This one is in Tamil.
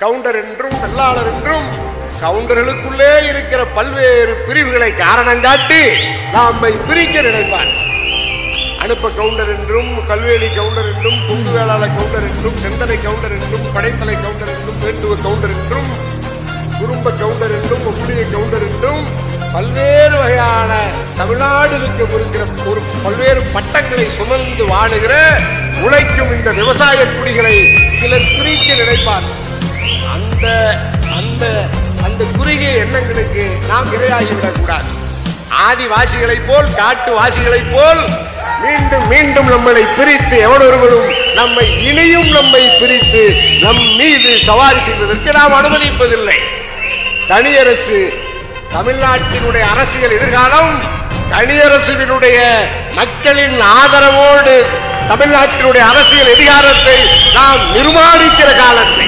கவுண்டர் என்றும் வெள்ளாளர் என்றும் கவுண்டர்களுக்குள்ளே இருக்கிற பல்வேறு பிரிவுகளை காரணம் காட்டி நாமை பிரிக்க நினைப்பார் அனுப்ப கவுண்டர் என்றும் கல்வேலி கவுண்டர் என்றும் பொங்கு வேளாளர் கவுண்டர் என்றும் செந்தனை கவுண்டர் என்றும் படைத்தலை கவுண்டர் என்றும் வேண்டுவ கவுண்டர் என்றும் குறும்ப கவுண்டர் என்றும் ஒப்புடைய கவுண்டர் என்றும் பல்வேறு வகையான தமிழ்நாடு இருக்கிற ஒரு பல்வேறு பட்டங்களை சுமந்து வாழுகிற உழைக்கும் இந்த விவசாய குடிகளை சிலர் பிரிக்க நினைப்பார் அந்த அந்த அந்த குறுகிய எண்ணங்களுக்கு நாம் இரையாகிவிடக் கூடாது ஆதிவாசிகளைப் போல் காட்டுவாசிகளைப் போல் மீண்டும் மீண்டும் நம்மளை பிரித்து எவனொருவரும் நம்மை இனியும் நம்மை பிரித்து நம் மீது சவாரி செய்வதற்கு நாம் அனுமதிப்பதில்லை தனியரசு தமிழ்நாட்டினுடைய அரசியல் எதிர்காலம் தனியரசுவினுடைய மக்களின் ஆதரவோடு தமிழ்நாட்டினுடைய அரசியல் அதிகாரத்தை நாம் நிர்மாணிக்கிற காலத்தை